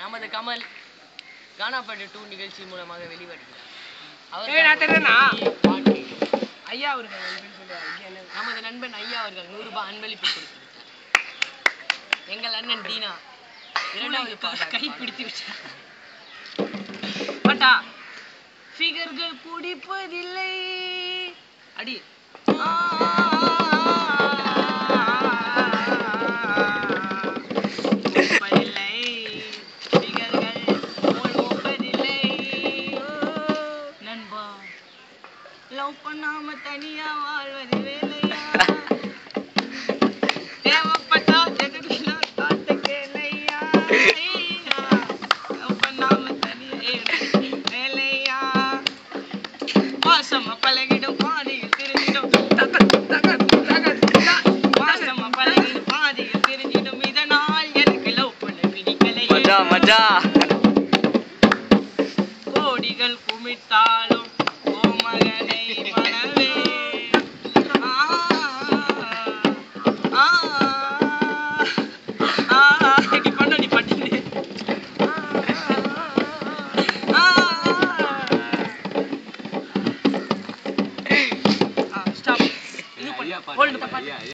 நமது கமல் கானாப்பாட்டு டூ நிகழ்ச்சி மூலமாக வெளிவருகிறார் அவர் ஏய், நான் தெரியுறேனா? பாட்டு ஐயா அவர்கள் அப்படின்னு சொல்லுவார் ஐயா என்ன நமது நண்பன் ஐயா அவர்கள் நூறு ரூபாய் அன்பளிப்பு கொடுத்திருக்கிறார் எங்கள் அண்ணன் தீனா இரண்டாவது பாடல் கை பிடித்து விட்டார் பாட்டா ஃபிகர்கள் பிடிப்பதில்லை அடி பிடிப்பதில்லை. ஃபிகர்கள் போல் மூப்பதில்லை. நண்பா லவ் பண்ணாம தனியா வாழ்வது வேலையா தேவைப்பட்டா ஜெகதில காட்ட கேளையா ஐயா. லவ் பண்ணாம தனியா ஏ, வேலையா வாசமா பழகிடும் பாதியில் தெரிஞ்சிடும் தக, தக, தக, த. வாசமா பழகிடும் பாதியில் தெரிஞ்சிடும் இதனால் எனக்கு லவ் பண்ண பிடிக்கலையே மஜா மஜா கோடிகள் குமித்தாலும் ஓ மகனை மனவே ஆ, ஆ, ஆ, இப்படி பண்ணு, நீ பண்ணு. ஆ, ஆ, stop. இன்னும் பண்ணு. hold பண்ணு.